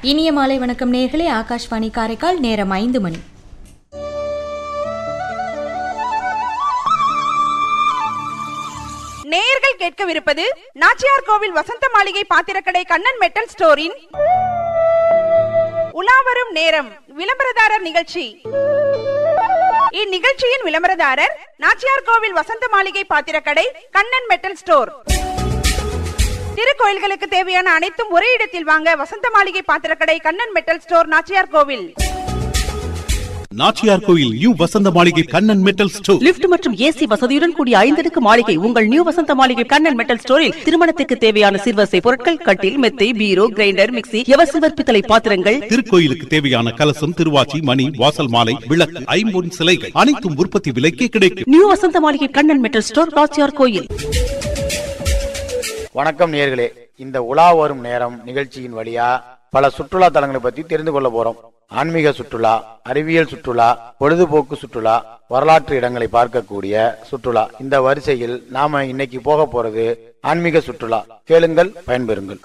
இனிய மாலை வணக்கம் நேர்களே ஆகாஷ்வாணி காரைக்கால் நேரம் ஐந்து மணி நேயர்கள் கேட்கவிருப்பது நாச்சியார் கோவில் வசந்த மாளிகை பாத்திரக்கடை கண்ணன் மெட்டல் ஸ்டோரின் உலாவரும் நேரம் விளம்பரதாரர் நிகழ்ச்சி இந்நிகழ்ச்சியின் விளம்பரதாரர் நாச்சியார் கோவில் வசந்த மாளிகை பாத்திரக்கடை கண்ணன் மெட்டல் ஸ்டோர் திருக்கோயில்களுக்கு தேவையான அனைத்தும் ஒரே இடத்தில் வாங்க வசந்த மாளிகை பாத்திரக்கடை Kannan metal store Nachiyar Kovil Nachiyar Koil new Vasantha Maligai Kannan metal store lift மற்றும் ஏசி வசதியுடன் கூடிய ஐந்தடுக்கு மாளிகை உங்கள் நியூ வசந்த மாளிகை கண்ணன் மெட்டல் ஸ்டோரில் திருமணத்துக்கு தேவையான சிறுவசை பொருட்கள் கட்டில் மெத்தை பீரோ கிரைண்டர் மிக்ஸி எவசில்வர் பித்தளை பாத்திரங்கள் திருக்கோயிலுக்கு தேவையான கலசம் திருவாச்சி மணி வாசல் மாலை விளக்கு ஐம்பொன் சிலைகள் அனைத்தும் உற்பத்தி விலைக்கே கிடைக்கும் new Vasantha Maligai Kannan metal store ராச்சியார் கோயில் வணக்கம் நேர்களே இந்த உலா வரும் நேரம் நிகழ்ச்சியின் வழியா பல சுற்றுலா தலங்களை பத்தி தெரிந்து கொள்ள போறோம் ஆன்மீக சுற்றுலா அறிவியல் சுற்றுலா பொழுதுபோக்கு சுற்றுலா வரலாற்று இடங்களை பார்க்கக்கூடிய சுற்றுலா இந்த வரிசையில் நாம இன்னைக்கு போக போறது ஆன்மீக சுற்றுலா கேளுங்கள் பயன்பெறுங்கள்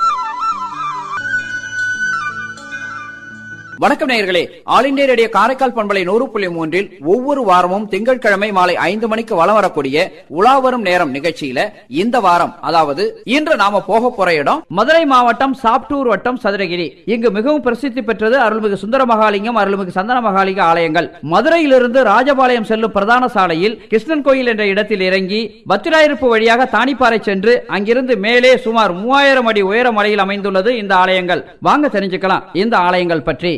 வணக்கம் நேயர்களே ஆல் இண்டியா ரேடியோ காரைக்கால் பண்பலை நூறு புள்ளி மூன்றில் ஒவ்வொரு வாரமும் திங்கட்கிழமை மாலை ஐந்து மணிக்கு வலம் வரக்கூடிய உலாவரும் நேரம் நிகழ்ச்சியில இந்த வாரம் அதாவது இன்று நாம போக போற இடம் மதுரை மாவட்டம் சாப்டூர் வட்டம் சதுரகிரி இங்கு மிகவும் பிரசித்தி பெற்றது அருள்மிகு சுந்தர மகாலிங்கம் அருள்மிகு சந்தன மகாலிங்க ஆலயங்கள் மதுரையிலிருந்து ராஜபாளையம் செல்லும் பிரதான சாலையில் கிருஷ்ணன் கோயில் என்ற இடத்தில் இறங்கி பத்திராயிருப்பு வழியாக தானிப்பாறை சென்று அங்கிருந்து மேலே சுமார் மூவாயிரம் அடி உயர மலையில் அமைந்துள்ளது இந்த ஆலயங்கள் வாங்க தெரிஞ்சுக்கலாம் இந்த ஆலயங்கள் பற்றி